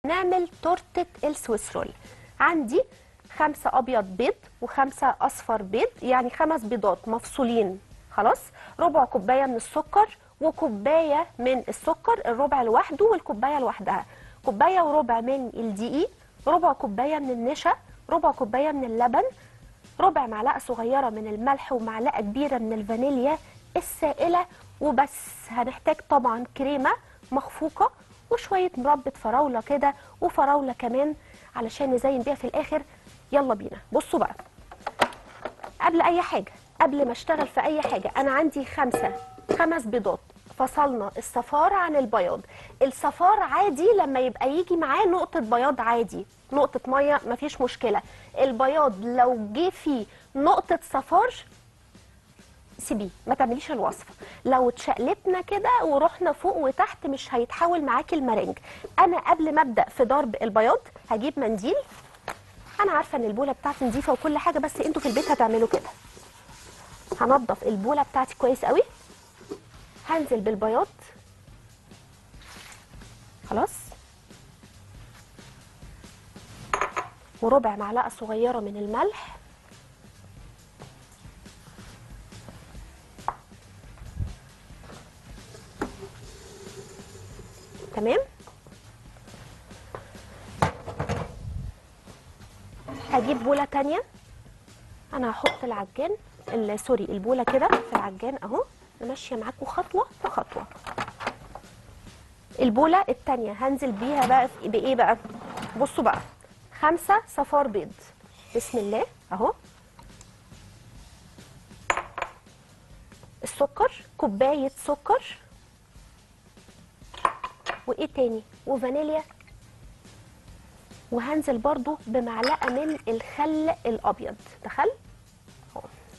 نعمل تورتة السويس رول عندي خمسة أبيض بيض وخمسة أصفر بيض يعني خمس بيضات مفصولين خلاص ربع كوباية من السكر وكوباية من السكر الربع لوحده والكوباية لوحدها كوباية وربع من الدقيق ربع كوباية من النشا ربع كوباية من اللبن ربع معلقة صغيرة من الملح ومعلقة كبيرة من الفانيليا السائلة وبس هنحتاج طبعا كريمة مخفوقة وشوية مربى فراولة كده وفراولة كمان علشان نزين بيها في الآخر يلا بينا بصوا بقى قبل أي حاجة قبل ما اشتغل في أي حاجة أنا عندي خمسة خمس بيضات فصلنا الصفار عن البياض الصفار عادي لما يبقى يجي معاه نقطة بياض عادي نقطة مية مفيش مشكلة البياض لو جه فيه نقطة صفار سيبيه ما تعمليش الوصفه لو اتشقلبنا كده ورحنا فوق وتحت مش هيتحول معاكي المرنج انا قبل ما ابدا في ضرب البياض هجيب منديل انا عارفه ان البوله بتاعتي نظيفه وكل حاجه بس انتوا في البيت هتعملوا كده هنضف البوله بتاعتي كويس قوي هنزل بالبياض خلاص وربع معلقه صغيره من الملح تمام هجيب بوله تانية انا هحط العجان ال- سوري البوله كده في العجان اهو انا ماشيه معاكم خطوه بخطوه البوله التانية هنزل بيها بقى في بايه بقى بصوا بقى خمسة صفار بيض بسم الله اهو السكر كوبايه سكر وايه تاني وفانيليا وهنزل برضو بمعلقه من الخل الابيض ده خل اهو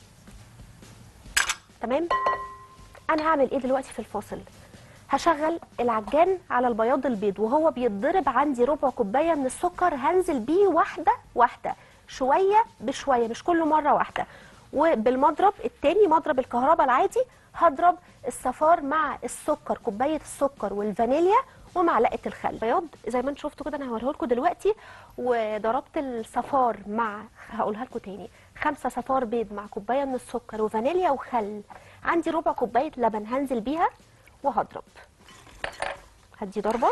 تمام انا هعمل ايه دلوقتي في الفاصل هشغل العجان على البياض البيض وهو بيتضرب عندي ربع كوبايه من السكر هنزل بيه واحده واحده شويه بشويه مش كل مره واحده وبالمضرب التاني مضرب الكهرباء العادي هضرب الصفار مع السكر كوبايه السكر والفانيليا ومعلقه الخل بياض زي ما انتم شفتوا كده انا هوريه لكم دلوقتي وضربت الصفار مع هقولها لكم تاني خمسة صفار بيض مع كوبايه من السكر وفانيليا وخل عندي ربع كوبايه لبن هنزل بيها وهضرب هدي ضربه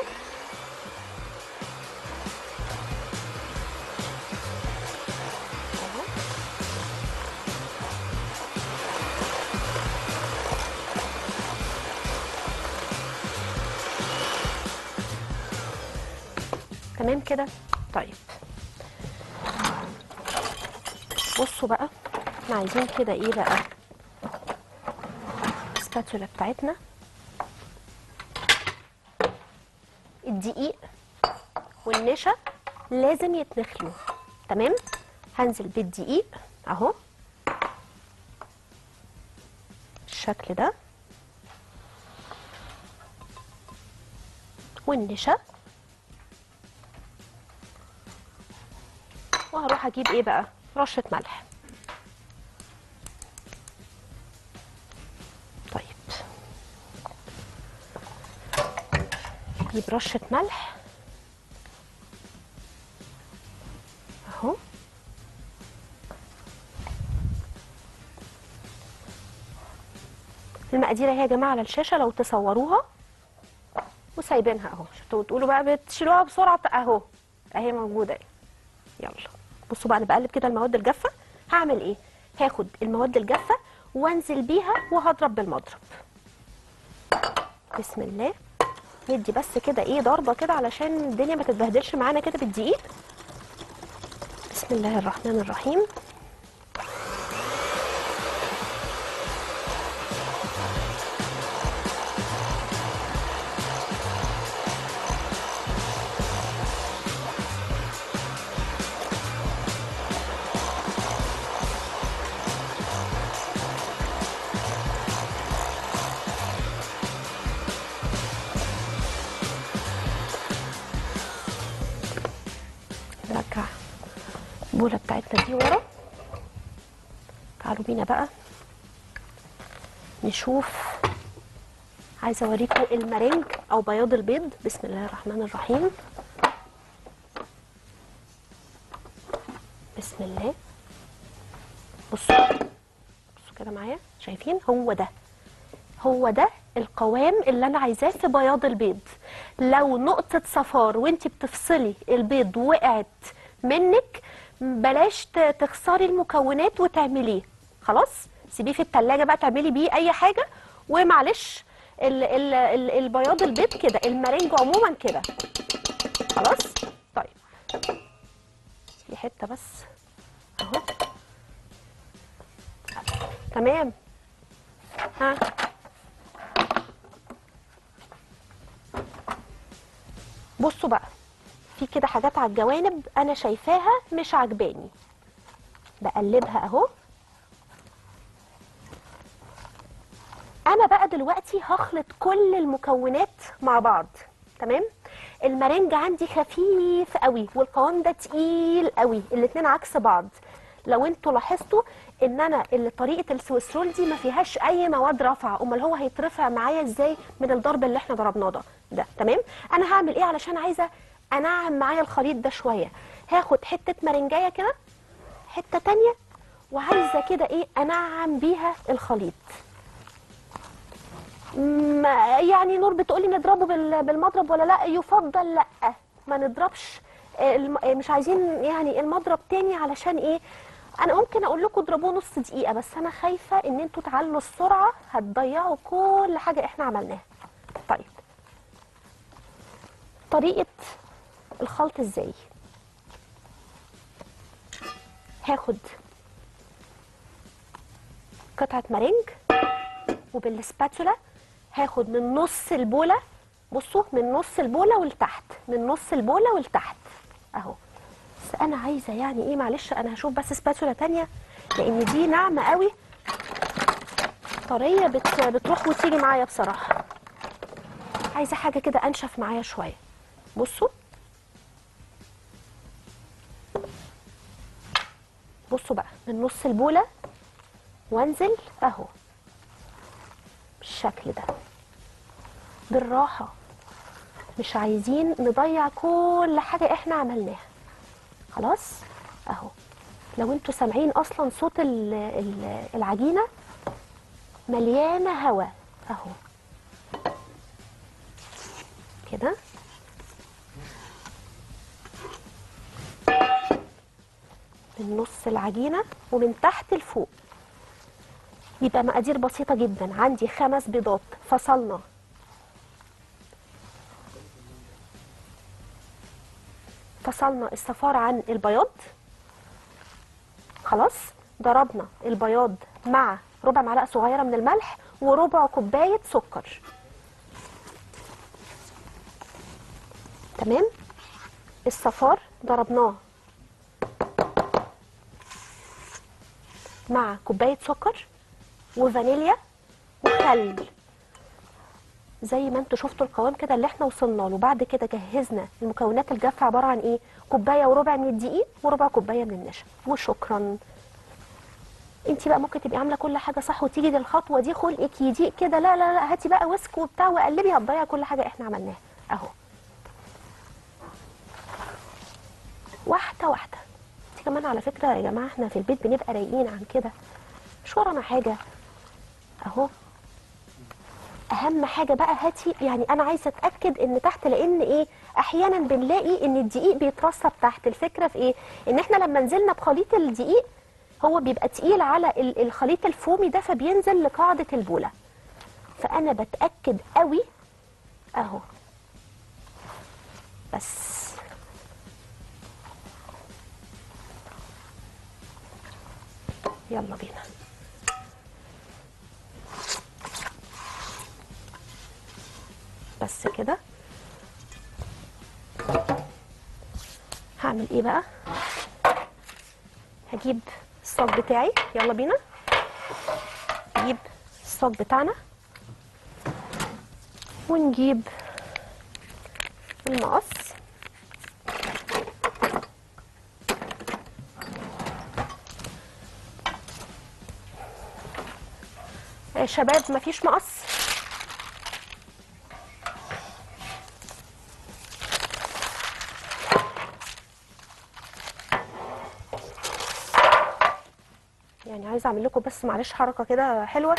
أهو. تمام كده طيب بصوا بقى احنا عايزين كده ايه بقى السباتولا بتاعتنا الدقيق والنشا لازم يتنخلوا تمام هنزل بالدقيق اهو بالشكل ده والنشا وهروح اجيب ايه بقى رشه ملح طيب اجيب رشه ملح اهو المقادير اهي يا جماعه على الشاشه لو تصوروها وسايبينها اهو شفتوا تقولوا بقى بتشيلوها بسرعه اهو اهي موجوده اهي يلا بصوا بقى انا بقلب كده المواد الجافه هعمل ايه هاخد المواد الجافه وانزل بيها وهضرب بالمضرب بسم الله ندي بس كده ايه ضربه كده علشان الدنيا ما تتبهدلش معانا كده بالدقيق بسم الله الرحمن الرحيم نرجع البوله بتاعتنا دي ورا تعالوا بينا بقى نشوف عايزه اوريكم المرنج او بياض البيض بسم الله الرحمن الرحيم بسم الله بصوا بصوا كده معايا شايفين هو ده هو ده القوام اللي انا عايزاه في بياض البيض لو نقطة صفار وانت بتفصلي البيض وقعت منك بلاش ت- تخسري المكونات وتعمليه خلاص سيبيه في التلاجة بقى تعملي بيه اي حاجة ومعلش ال ال ال البياض البيض كده المارينج عموما كده خلاص طيب في حتة بس اهو تمام ها بصوا بقى في كده حاجات على الجوانب انا شايفاها مش عجباني بقلبها اهو انا بقى دلوقتي هخلط كل المكونات مع بعض تمام المارينج عندي خفيف قوي والقوام ده تقيل قوي الاتنين عكس بعض لو انتوا لاحظتوا ان انا اللي طريقه السويس رول دي ما فيهاش اي مواد رافعه امال هو هيترفع معايا ازاي من الضرب اللي احنا ضربناه ده ده تمام انا هعمل ايه علشان عايزه انعم معايا الخليط ده شويه هاخد حته مارنجايه كده حته تانية وعايزه كده ايه انعم بيها الخليط ما يعني نور بتقولي نضربه بال- بالمضرب ولا لا يفضل لا ما نضربش آه، الم- آه، مش عايزين يعني المضرب تاني علشان ايه انا ممكن اقول لكم اضربوه نص دقيقه بس انا خايفه ان انتوا تعلوا السرعه هتضيعوا كل حاجه احنا عملناها طيب طريقه الخلط ازاي هاخد قطعه مارينج وبالسباتولا هاخد من نص البوله بصوا من نص البوله ولتحت من نص البوله ولتحت اهو بس انا عايزه يعني ايه معلش انا هشوف بس سباتولا تانية لان دي ناعمه قوي طريه بت... بتروح وتيجي معايا بصراحه عايزه حاجه كده انشف معايا شويه بصوا بصوا بقى من نص البوله وانزل اهو بالشكل ده بالراحه مش عايزين نضيع كل حاجه احنا عملناها خلاص اهو لو انتوا سامعين اصلا صوت ال- ال- العجينه مليانه هوا اهو كده من نص العجينه ومن تحت لفوق يبقى مقادير بسيطه جدا عندي خمس بيضات فصلنا فصلنا الصفار عن البياض خلاص ضربنا البياض مع ربع معلقه صغيره من الملح وربع كوبايه سكر تمام الصفار ضربناه مع كوبايه سكر وفانيليا وخل زي ما انتوا شفتوا القوام كده اللي احنا وصلنا له بعد كده جهزنا المكونات الجافه عباره عن ايه كوبايه وربع من الدقيق وربع كوبايه من النشا وشكرا انت بقى ممكن تبقي عامله كل حاجه صح وتيجي للخطوه دي خلقك يضيق كده لا لا لا هاتي بقى ويسك وبتاع وقلبي هتضيع كل حاجه احنا عملناها اهو واحده واحده انت كمان على فكره يا جماعه احنا في البيت بنبقى رايقين عن كده مش ورانا حاجه اهو اهم حاجه بقى هاتي يعني انا عايزه اتاكد ان تحت لان ايه احيانا بنلاقي ان الدقيق بيترسب تحت الفكره في ايه ان احنا لما نزلنا بخليط الدقيق هو بيبقى تقيل على ال- الخليط الفومي ده فبينزل لقاعده البوله فانا بتاكد قوي اهو بس يلا بينا بس كده هعمل ايه بقى هجيب الصاج بتاعي يلا بينا نجيب الصاج بتاعنا ونجيب المقص يا شباب مفيش مقص يعني عايزه اعمل لكم بس معلش حركه كده حلوه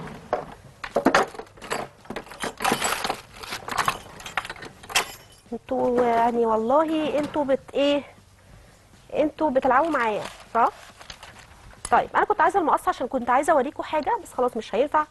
انتوا يعني والله انتوا بت ايه انتوا بتلعبوا معايا صح طيب انا كنت عايزه المقص عشان كنت عايزه اوريكم حاجه بس خلاص مش هينفع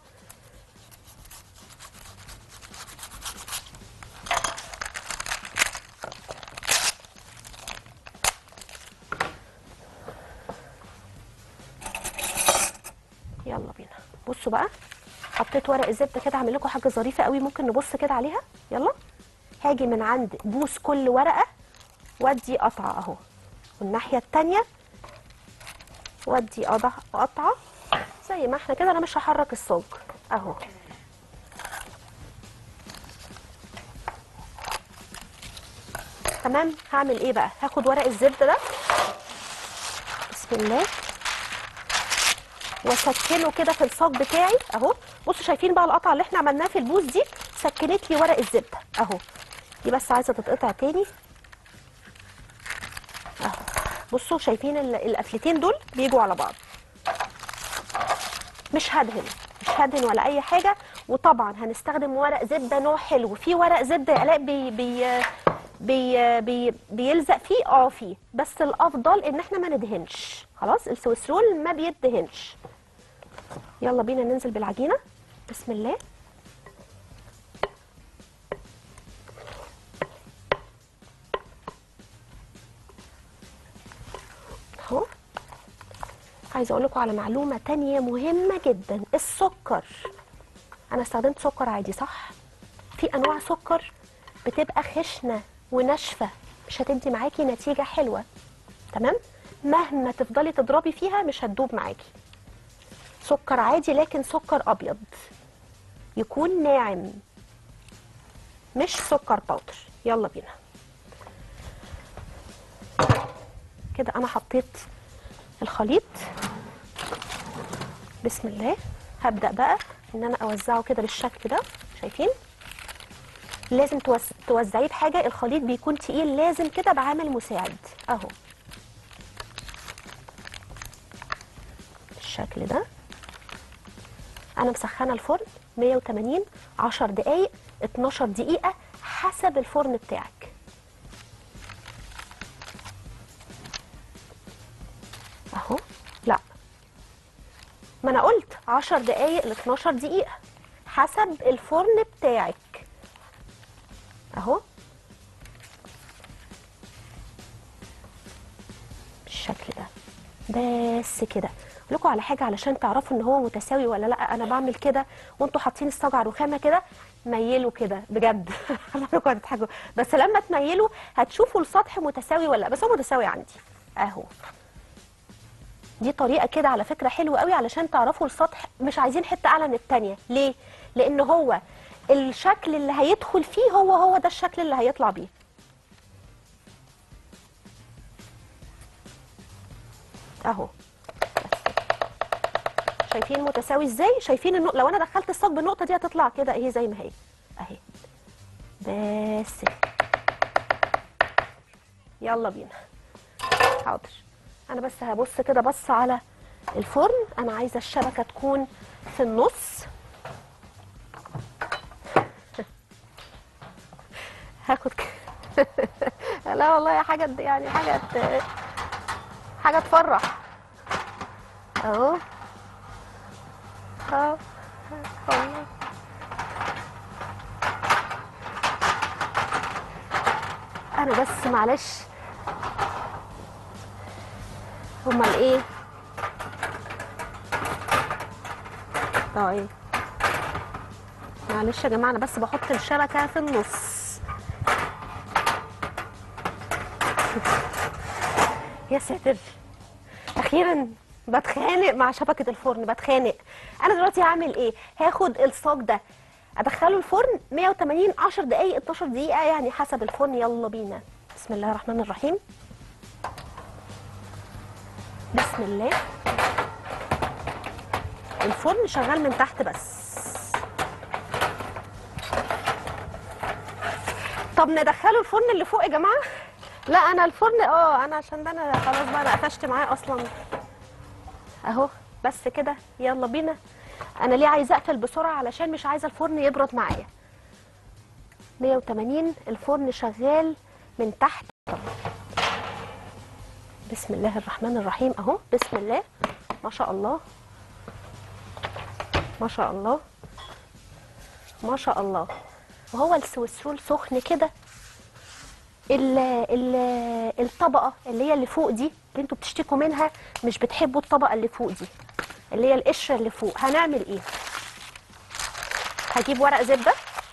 يلا بينا بصوا بقى حطيت ورق الزبده كده هعمل لكم حاجه ظريفه قوي ممكن نبص كده عليها يلا هاجي من عند بوس كل ورقه وادي قطعه اهو والناحيه التانيه وادي قطع- قطعه زي ما احنا كده انا مش هحرك الصاج اهو تمام هعمل ايه بقى هاخد ورق الزبده ده بسم الله واسكنه كده في الصاج بتاعي اهو بصوا شايفين بقى القطعه اللي احنا عملناها في البوس دي سكنت لي ورق الزبده اهو دي بس عايزه تتقطع تاني اهو بصوا شايفين ال- القفلتين دول بيجوا على بعض مش هدهن مش هدهن ولا اي حاجه وطبعا هنستخدم ورق زبده نوع حلو في ورق زبده يا الاء بي بي بي بي بيلزق فيه اه فيه بس الافضل ان احنا ما ندهنش خلاص السويس رول ما بيدهنش يلا بينا ننزل بالعجينه بسم الله اهو عايزه اقول لكم على معلومه تانية مهمه جدا السكر انا استخدمت سكر عادي صح في انواع سكر بتبقى خشنه وناشفه مش هتدي معاكي نتيجه حلوه تمام مهما تفضلي تضربي فيها مش هتدوب معاكي سكر عادي لكن سكر ابيض يكون ناعم مش سكر باودر يلا بينا كده انا حطيت الخليط بسم الله هبدأ بقى ان انا اوزعه كده بالشكل ده شايفين لازم توز... توزعيه بحاجة الخليط بيكون تقيل لازم كده بعامل مساعد اهو بالشكل ده انا مسخنه الفرن 180 10 دقايق 12 دقيقة حسب الفرن بتاعك اهو لا ما انا قلت 10 دقايق ل 12 دقيقة حسب الفرن بتاعك اهو بالشكل ده بس كده اقول لكم على حاجه علشان تعرفوا ان هو متساوي ولا لا انا بعمل كده وانتوا حاطين الصاج على الرخامه كده ميلوا كده بجد حضراتكم هتضحكوا بس لما تميلوا هتشوفوا السطح متساوي ولا لا بس هو متساوي عندي اهو دي طريقه كده على فكره حلوه قوي علشان تعرفوا السطح مش عايزين حته اعلى من التانيه ليه لان هو الشكل اللي هيدخل فيه هو هو ده الشكل اللي هيطلع بيه اهو شايفين متساوي ازاي شايفين النق... لو انا دخلت الصاج بالنقطه دي هتطلع كده اهي زي ما هي اهي بس يلا بينا حاضر انا بس هبص كده بص على الفرن انا عايزه الشبكه تكون في النص هاخد ك... لا والله حاجه يعني حاجه ت... حاجه تفرح اهو اهو والله انا بس معلش امال ايه طيب معلش يا جماعه انا بس بحط الشبكه في النص يا ساتر اخيرا بتخانق مع شبكه الفرن بتخانق انا دلوقتي هعمل ايه هاخد الصاج ده ادخله الفرن 180 10 دقايق 12 دقيقه يعني حسب الفرن يلا بينا بسم الله الرحمن الرحيم بسم الله الفرن شغال من تحت بس طب ندخله الفرن اللي فوق يا جماعه لا انا الفرن اه انا عشان ده انا خلاص بقى انا قفشت معاه اصلا اهو بس كده يلا بينا انا ليه عايزه اقفل بسرعه علشان مش عايزه الفرن يبرد معايا 180 الفرن شغال من تحت بسم الله الرحمن الرحيم اهو بسم الله ما شاء الله ما شاء الله ما شاء الله وهو السويسرول سخن كده ال ال الطبقه اللي هي اللي فوق دي اللي انتوا بتشتكوا منها مش بتحبوا الطبقه اللي فوق دي اللي هي القشره اللي فوق هنعمل ايه هجيب ورق زبده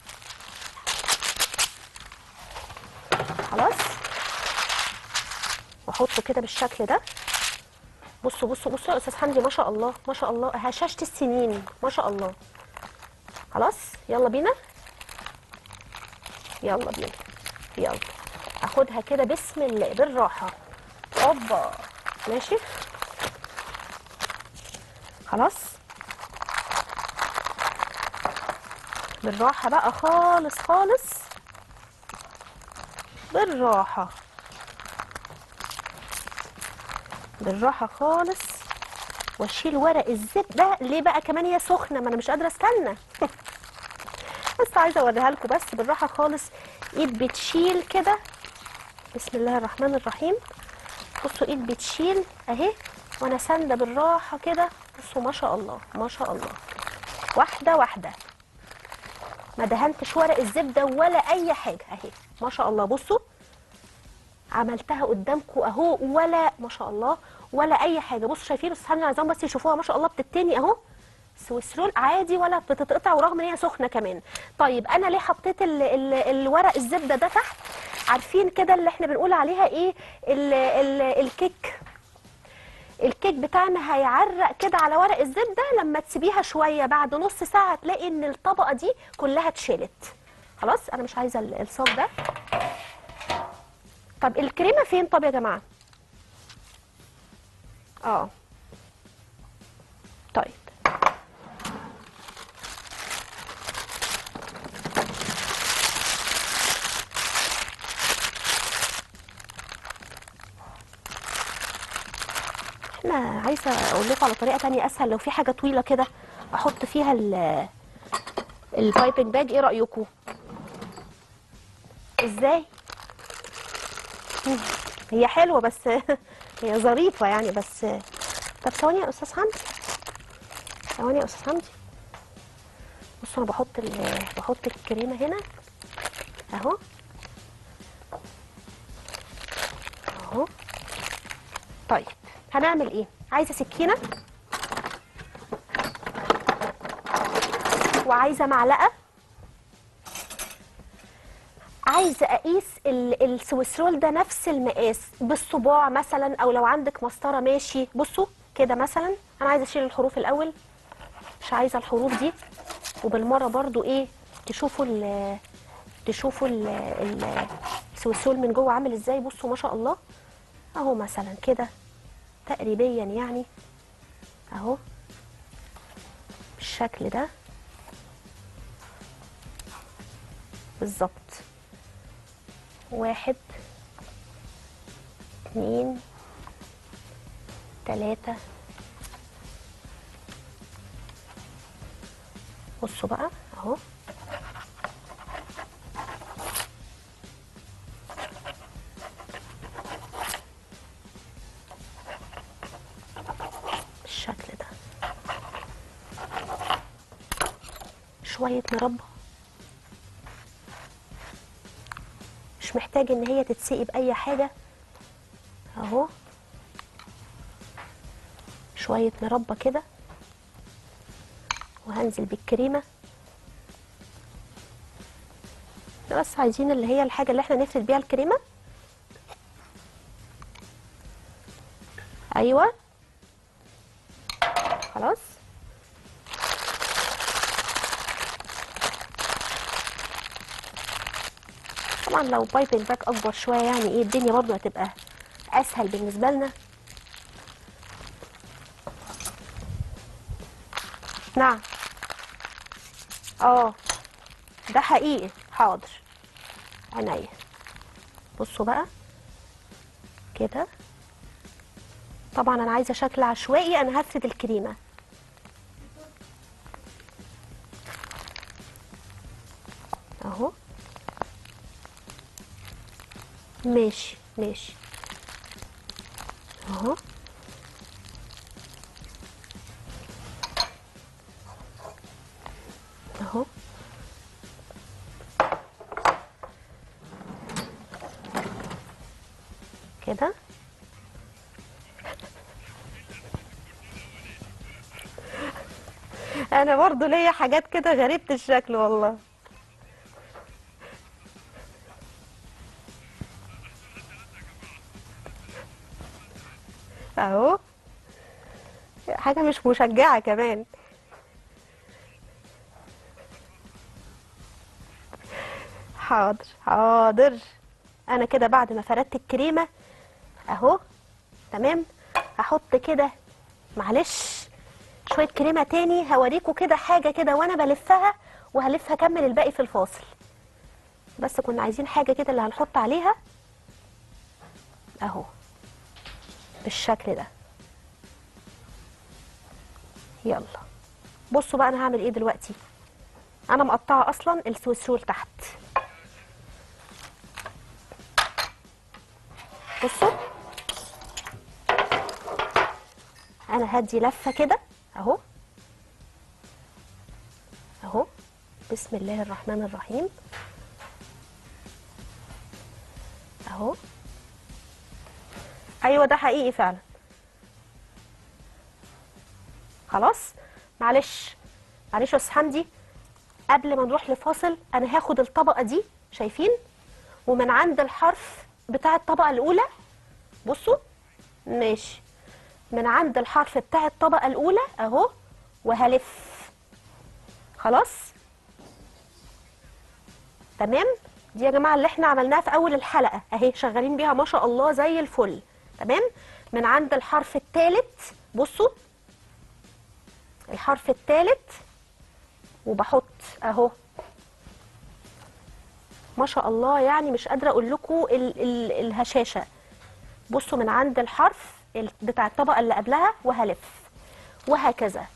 خلاص واحطه كده بالشكل ده بصوا بصوا بصوا يا استاذ حمدي ما شاء الله ما شاء الله هشاشة السنين ما شاء الله خلاص يلا بينا يلا بينا يلا اخدها كده بسم الله بالراحه اوبا ماشي خلاص بالراحه بقى خالص خالص بالراحه بالراحه خالص واشيل ورق الزبده ليه بقى كمان هي سخنه ما انا مش قادره استنى بس عايزه اوريها لكم بس بالراحه خالص ايد بتشيل كده بسم الله الرحمن الرحيم بصوا ايد بتشيل اهي وانا سانده بالراحه كده بصوا ما شاء الله ما شاء الله واحده واحده ما دهنتش ورق الزبده ولا اي حاجه اهي ما شاء الله بصوا عملتها قدامكم اهو ولا ما شاء الله ولا اي حاجه بصوا شايفين بس انا عايزاهم بس يشوفوها ما شاء الله بتتني اهو سويس رول عادي ولا بتتقطع ورغم ان هي سخنه كمان طيب انا ليه حطيت ال ال الورق الزبده ده تحت عارفين كده اللي احنا بنقول عليها ايه ال ال الكيك الكيك بتاعنا هيعرق كده على ورق الزبده لما تسيبيها شويه بعد نص ساعه تلاقي ان الطبقه دي كلها اتشالت خلاص انا مش عايزه ال- الصاج ده طب الكريمه فين طب يا جماعه اه طيب احنا عايزه اقول لكم على طريقه تانية اسهل لو في حاجه طويله كده احط فيها ال البايبنج باج ايه رايكم ازاي مم. هي حلوه بس هي ظريفه يعني بس طب ثواني يا استاذ حمدي ثواني يا استاذ حمدي بصوا انا بحط ال- بحط الكريمه هنا اهو اهو طيب هنعمل ايه عايزه سكينه وعايزه معلقه عايزه اقيس ال- السويسرول ده نفس المقاس بالصباع مثلا او لو عندك مسطره ماشي بصوا كده مثلا انا عايزه اشيل الحروف الاول مش عايزه الحروف دي وبالمره برضو ايه تشوفوا ال تشوفوا ال- ال- السويسرول من جوه عامل ازاي بصوا ما شاء الله اهو مثلا كده تقريبيا يعني اهو بالشكل ده بالظبط واحد اتنين تلاتة بصوا بقى اهو بالشكل ده شوية مربى مش محتاج ان هي تتسقي بأي حاجة اهو شوية مربى كده وهنزل بالكريمة ده بس عايزين اللي هي الحاجة اللي احنا نفرد بيها الكريمة ايوه خلاص طبعا لو بايبنج باك اكبر شويه يعني ايه الدنيا برضه هتبقى اسهل بالنسبه لنا نعم اه ده حقيقي حاضر عينيا بصوا بقى كده طبعا انا عايزه شكل عشوائي انا هفرد الكريمه ماشي ماشي اهو اهو كده انا برضو ليا حاجات كده غريبة الشكل والله اهو حاجة مش مشجعة كمان حاضر حاضر انا كده بعد ما فردت الكريمة اهو تمام هحط كده معلش شوية كريمة تاني هوريكم كده حاجة كده وانا بلفها وهلف هكمل الباقي في الفاصل بس كنا عايزين حاجة كده اللي هنحط عليها اهو بالشكل ده يلا بصوا بقى انا هعمل ايه دلوقتي انا مقطعه اصلا السويس رول تحت بصوا انا هدي لفه كده اهو اهو بسم الله الرحمن الرحيم اهو ايوه ده حقيقي فعلا خلاص معلش معلش يا استاذ حمدي قبل ما نروح لفاصل انا هاخد الطبقه دي شايفين ومن عند الحرف بتاع الطبقه الاولى بصوا ماشي من عند الحرف بتاع الطبقه الاولى اهو وهلف خلاص تمام دي يا جماعه اللي احنا عملناها في اول الحلقه اهي شغالين بيها ما شاء الله زي الفل تمام من عند الحرف الثالث بصوا الحرف الثالث وبحط اهو ما شاء الله يعني مش قادره اقول لكم ال ال الهشاشه بصوا من عند الحرف ال- بتاع الطبقه اللي قبلها وهلف وهكذا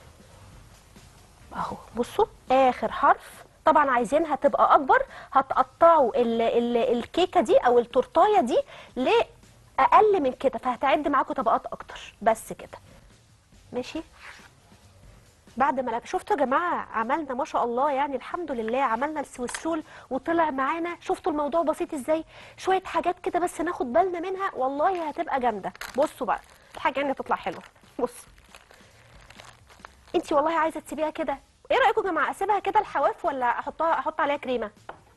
اهو بصوا اخر حرف طبعا عايزينها تبقى اكبر هتقطعوا ال ال الكيكه دي او التورتايه دي لاقل من كده فهتعد معاكم طبقات اكتر بس كده ماشي بعد ما شفتوا يا جماعه عملنا ما شاء الله يعني الحمد لله عملنا السويس رول وطلع معانا شفتوا الموضوع بسيط ازاي شويه حاجات كده بس ناخد بالنا منها والله هتبقى جامده بصوا بقى الحاجه يعني هتطلع حلوه بصوا انتي والله عايزه تسيبيها كده ايه رايكم يا جماعه اسيبها كده الحواف ولا احطها احط عليها كريمه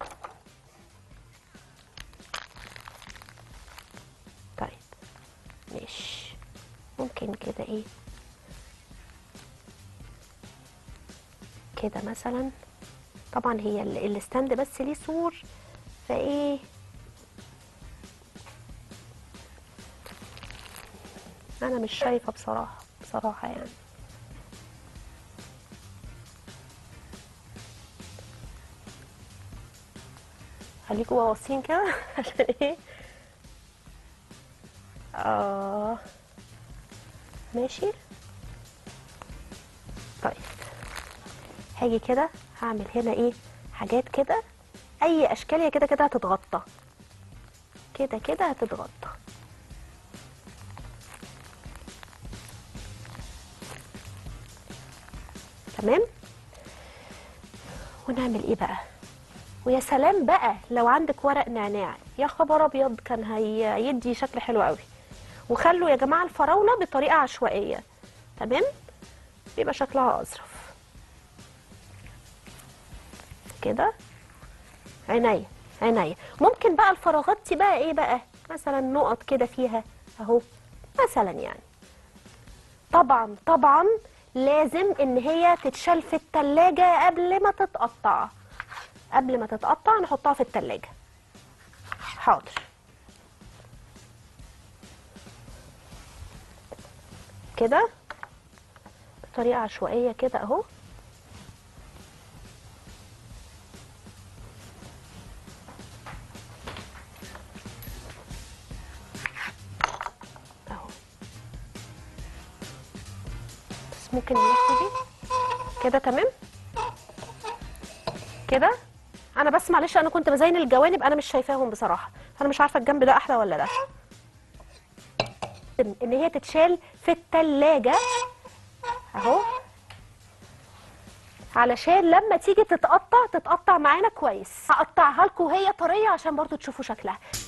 طيب ماشي ممكن كده ايه كده مثلا طبعا هي ال- الستاند بس ليه سور فايه انا مش شايفه بصراحه بصراحه يعني خليكوا باصين كده عشان ايه اه ماشي طيب هاجي كده هعمل هنا ايه حاجات كده اي اشكال هي كده كده هتتغطى كده كده هتتغطى تمام ونعمل ايه بقى ويا سلام بقى لو عندك ورق نعناع يا خبر ابيض كان هيدي شكل حلو قوي وخلوا يا جماعه الفراوله بطريقه عشوائيه تمام بيبقى شكلها اظرف كده عينيا عينيا ممكن بقى الفراغات دي بقى ايه بقى مثلا نقط كده فيها اهو مثلا يعني طبعا طبعا لازم ان هي تتشال في التلاجة قبل ما تتقطع قبل ما تتقطع نحطها في التلاجة حاضر كده بطريقة عشوائية كده اهو اهو بس ممكن نلف دي كده تمام كده انا بس معلش انا كنت بزين الجوانب انا مش شايفاهم بصراحه انا مش عارفه الجنب ده احلى ولا ده ان هي تتشال في التلاجة اهو علشان لما تيجي تتقطع تتقطع معانا كويس هقطعها لكم وهي طريه عشان برضو تشوفوا شكلها